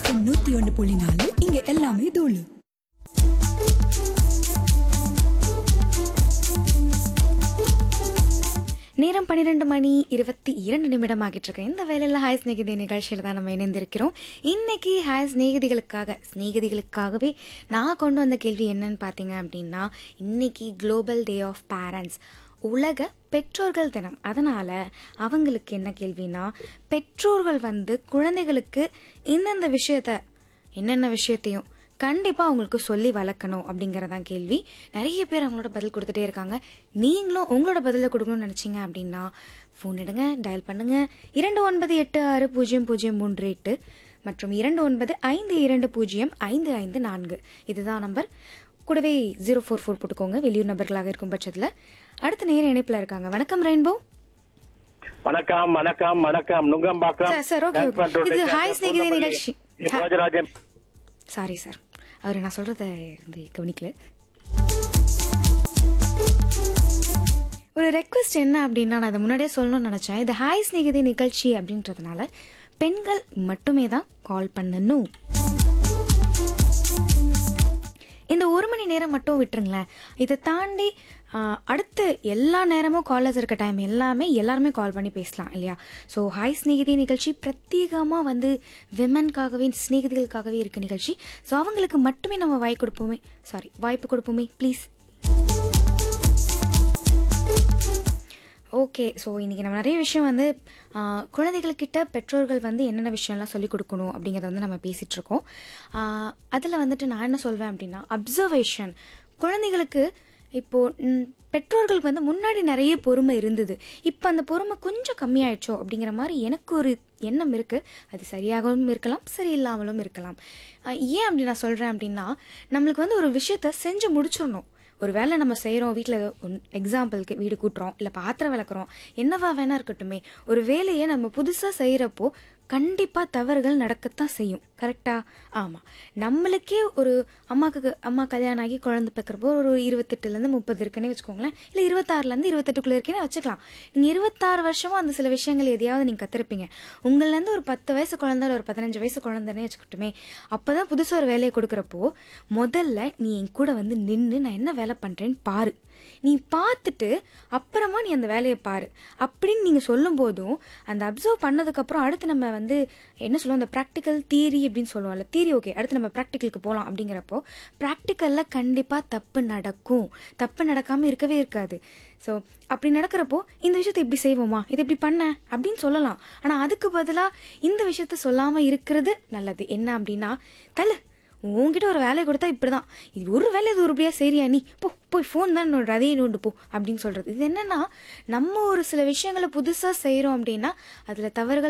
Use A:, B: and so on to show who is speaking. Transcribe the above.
A: FM நூத்தி ஒன்னு புள்ளி நாலு இங்க எல்லாமே தூளு
B: நேரம் பன்னிரெண்டு மணி இருபத்தி இரண்டு நிமிடம் ஆகிட்டு இருக்கு இந்த வேலையில் ஹாய் ஸ்நேகிதி நிகழ்ச்சியில் தான் நம்ம இணைந்திருக்கிறோம் இன்னைக்கு ஹாய் ஸ்நேகிதிகளுக்காக ஸ்நேகிதிகளுக்காகவே நான் கொண்டு வந்த கேள்வி என்னன்னு பார்த்தீங்க அப்படின்னா இன்னைக்கு குளோபல் டே ஆஃப் பேரண்ட்ஸ் உலக பெற்றோர்கள் தினம் அதனால் அவங்களுக்கு என்ன கேள்வினா பெற்றோர்கள் வந்து குழந்தைகளுக்கு இந்தந்த விஷயத்த என்னென்ன விஷயத்தையும் கண்டிப்பாக அவங்களுக்கு சொல்லி வளர்க்கணும் அப்படிங்கிறதான் கேள்வி நிறைய பேர் அவங்களோட பதில் கொடுத்துட்டே இருக்காங்க நீங்களும் உங்களோட பதிலை கொடுக்கணும்னு நினச்சிங்க அப்படின்னா ஃபோன் எடுங்க டயல் பண்ணுங்க இரண்டு ஒன்பது எட்டு ஆறு பூஜ்ஜியம் பூஜ்ஜியம் மூன்று எட்டு மற்றும் இரண்டு ஒன்பது ஐந்து இரண்டு பூஜ்ஜியம் ஐந்து ஐந்து நான்கு இதுதான் நம்பர் கூடவே ஜீரோ ஃபோர் ஃபோர் போட்டுக்கோங்க வெளியூர் நபர்களாக இருக்கும் பட்சத்தில் அடுத்த நேர இணைப்பில் இருக்காங்க வணக்கம் ரெயின்போ
C: வணக்கம் வணக்கம் வணக்கம் Nungambakkam
B: sir, sir, okay, okay.
C: Transport
B: இது
C: road
B: Hi ஸ்நேகிதி
C: பூந்தமல்லி.
B: நிகழ்ச்சி.
C: ராஜராஜன்
B: சாரி சார் அவர் நான் சொல்கிறத வந்து கவனிக்கல ஒரு ரெக்வெஸ்ட் என்ன அப்படின்னா நான் அதை முன்னாடியே சொல்லணும்னு நினச்சேன் இது ஹாய் ஸ்நேகிதி நிகழ்ச்சி அப்படின்றதுனால பெண்கள் மட்டுமே தான் கால் பண்ணணும் இந்த ஒரு மணி நேரம் மட்டும் விட்டுருங்களேன் இதை தாண்டி ஆஹ், அடுத்து எல்லா நேரமும் காலர்ஸ் இருக்க டைம் எல்லாமே எல்லாருமே கால் பண்ணி பேசலாம் இல்லையா ஸோ ஹாய் ஸ்நேகிதி நிகழ்ச்சி பிரத்யேகமாக வந்து விமன்காகவே ஸ்நேகிதிகளுக்காகவே இருக்க நிகழ்ச்சி ஸோ அவங்களுக்கு மட்டுமே நம்ம வாய் கொடுப்போமே சாரி வாய்ப்பு கொடுப்போமே ப்ளீஸ் ஓகே ஸோ இன்றைக்கி நம்ம நிறைய விஷயம் வந்து ஆஹ், குழந்தைகள்கிட்ட பெற்றோர்கள் வந்து என்னென்ன விஷயம்லாம் சொல்லிக் கொடுக்கணும் அப்படிங்கிறத வந்து நம்ம பேசிகிட்டு இருக்கோம் அதில் வந்துட்டு நான் என்ன சொல்வேன் அப்படின்னா அப்சர்வேஷன் குழந்தைகளுக்கு இப்போது பெற்றோர்களுக்கு வந்து முன்னாடி நிறைய பொறுமை இருந்தது இப்போ அந்த பொறுமை கொஞ்சம் கம்மியாயிடுச்சோ அப்படிங்கிற மாதிரி எனக்கு ஒரு எண்ணம் இருக்குது அது சரியாகவும் இருக்கலாம் சரியில்லாமலும் இருக்கலாம் ஆஹ், ஏன் அப்படி நான் சொல்கிறேன் அப்படின்னா நம்மளுக்கு வந்து ஒரு விஷயத்த செஞ்சு முடிச்சிடணும் ஒரு வேலை நம்ம செய்கிறோம் வீட்டில் எக்ஸாம்பிளுக்கு வீடு கூட்டுறோம் இல்லை பாத்திரம் விளக்குறோம் என்னவா வேணா இருக்கட்டுமே ஒரு வேலையை நம்ம புதுசாக செய்கிறப்போ கண்டிப்பாக தவறுகள் நடக்கத்தான் செய்யும் கரெக்டா ஆமாம் நம்மளுக்கே ஒரு அம்மாவுக்கு அம்மா கல்யாணம் ஆகி குழந்தை பிறக்கிறப்போ ஒரு இருபத்தெட்டுலேருந்து முப்பது இருக்குன்னே வச்சுக்கோங்களேன் இல்லை இருபத்தாறுலேருந்து இருபத்தெட்டுக்குள்ளே இருக்கேன்னு வச்சுக்கலாம் நீங்கள் இருபத்தாறு வருஷமும் அந்த சில விஷயங்கள் எதையாவது நீங்கள் கற்றுருப்பீங்க உங்கள்லேருந்து ஒரு பத்து வயசு குழந்தை இல்லை ஒரு பதினஞ்சு வயசு குழந்தைன்னே வச்சுக்கிட்டுமே அப்போ தான் புதுசாக ஒரு வேலையை கொடுக்குறப்போ முதல்ல நீ என் கூட வந்து நின்று நான் என்ன வேலை பண்ணுறேன்னு பாரு நீ பார்த்துட்டு அப்புறமா நீ அந்த வேலையை பாரு அப்படின்னு நீங்கள் சொல்லும் போதும் அந்த அப்சர்வ் பண்ணதுக்கப்புறம் அடுத்து நம்ம வந்து என்ன சொல்லுவோம் அந்த ப்ராக்டிக்கல் தியரி அப்படின்னு சொல்லுவோம்ல தியரி ஓகே அடுத்து நம்ம ப்ராக்டிக்கலுக்கு போகலாம் அப்படிங்கிறப்போ ப்ராக்டிக்கலில் கண்டிப்பாக தப்பு நடக்கும் தப்பு நடக்காமல் இருக்கவே இருக்காது ஸோ அப்படி நடக்கிறப்போ இந்த விஷயத்தை இப்படி செய்வோமா இதை இப்படி பண்ண அப்படின்னு சொல்லலாம் ஆனால் அதுக்கு பதிலாக இந்த விஷயத்த சொல்லாமல் இருக்கிறது நல்லது என்ன அப்படின்னா தலை உன்கிட்ட ஒரு வேலையை கொடுத்தா இப்படிதான் இது ஒரு வேலை இது உருப்படியாக சரியா நீ போ போய் ஃபோன் தான் நோண்டு அதையும் நோண்டு போ அப்படின்னு சொல்கிறது இது என்னன்னா நம்ம ஒரு சில விஷயங்களை புதுசாக செய்கிறோம் அப்படின்னா அதில் தவறுகள்